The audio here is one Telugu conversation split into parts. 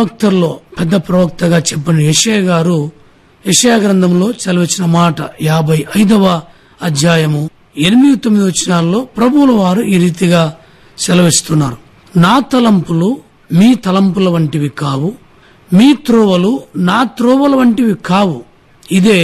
ప్రవక్తల్లో పెద్ద ప్రవక్తగా చెప్పిన యషయ గారు యషయా గ్రంథంలో చదివించిన మాట యాభై ఐదవ అధ్యాయము ఎనిమిది తొమ్మిది వచనాల్లో ప్రభువుల వారు ఈ రీతిగా సెలవిస్తున్నారు నా తలంపులు మీ తలంపుల వంటివి కావు మీ త్రోవలు నా త్రోవల వంటివి కావు ఇదే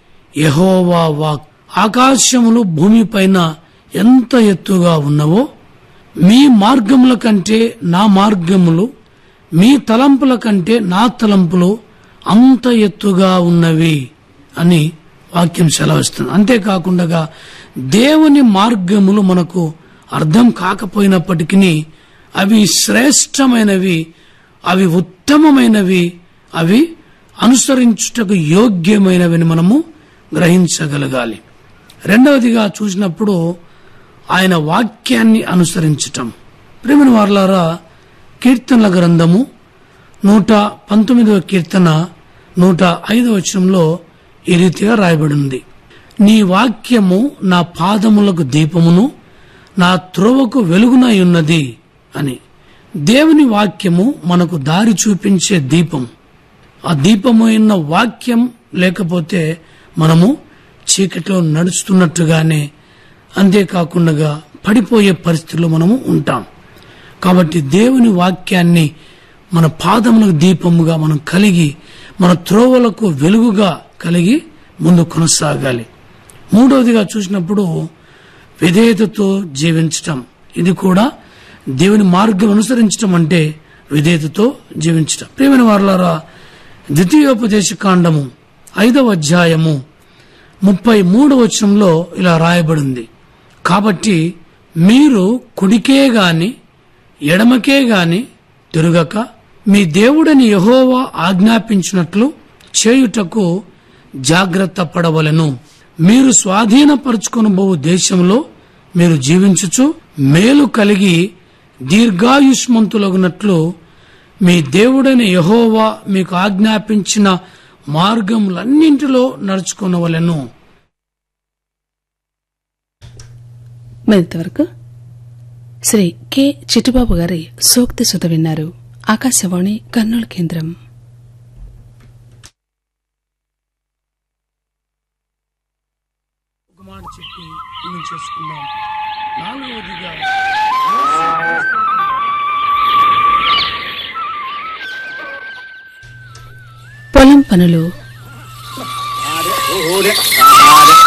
యహోవా వాక్ ఆకాశములు భూమిపైన ఎంత ఎత్తుగా ఉన్నవో మీ మార్గముల కంటే నా మార్గములు మీ తలంపుల కంటే నా తలంపులు అంత ఎత్తుగా ఉన్నవి అని వాక్యం సెలవిస్తుంది అంతేకాకుండా దేవుని మార్గములు మనకు అర్థం కాకపోయినప్పటికీ అవి శ్రేష్టమైనవి అవి ఉత్తమమైనవి అవి అనుసరించుటకు యోగ్యమైనవని మనము గ్రహించగలగాలి రెండవదిగా చూసినప్పుడు ఆయన వాక్యాన్ని అనుసరించటం ప్రేమిన వార్లారా కీర్తనల గ్రంథము నూట పంతొమ్మిదవ కీర్తన నూట ఐదవ వచనంలో ఈ రీతిగా రాయబడింది నీ వాక్యము నా పాదములకు దీపమును నా త్రోవకు వెలుగునై ఉన్నది అని దేవుని వాక్యము మనకు దారి చూపించే దీపం ఆ దీపమైన వాక్యం లేకపోతే మనము చీకటిలో నడుస్తున్నట్టుగానే అంతేకాకుండా పడిపోయే పరిస్థితుల్లో మనము ఉంటాం కాబట్టి దేవుని వాక్యాన్ని మన పాదములకు దీపముగా మనం కలిగి మన త్రోవలకు వెలుగుగా కలిగి ముందు కొనసాగాలి మూడవదిగా చూసినప్పుడు విధేయతతో జీవించటం ఇది కూడా దేవుని మార్గం అనుసరించటం అంటే విధేయతతో జీవించటం ప్రేమైన వారులారా ద్వితీయోపదేశ కాండము ఐదవ అధ్యాయము ముప్పై మూడవ వచనంలో ఇలా రాయబడింది కాబట్టి మీరు కుడికే గాని ఎడమకే గాని తిరుగక మీ దేవుడని యహోవా ఆజ్ఞాపించినట్లు చేయుటకు జాగ్రత్త పడవలను మీరు స్వాధీనపరుచుకొనబోవు దేశంలో మీరు జీవించుచు మేలు కలిగి దీర్ఘాయుష్మంతులగునట్లు మీ దేవుడైన యహోవా మీకు ఆజ్ఞాపించిన మార్గములన్నింటిలో నడుచుకొనవలెను మరింతవరకు శ్రీ కె చిట్టుబాబు గారి సూక్తి సుత విన్నారు ఆకాశవాణి కర్నూలు కేంద్రం ఒక మాట చెప్పి మనం చేసుకుందాం నాలుగవదిగా పొలం పనులు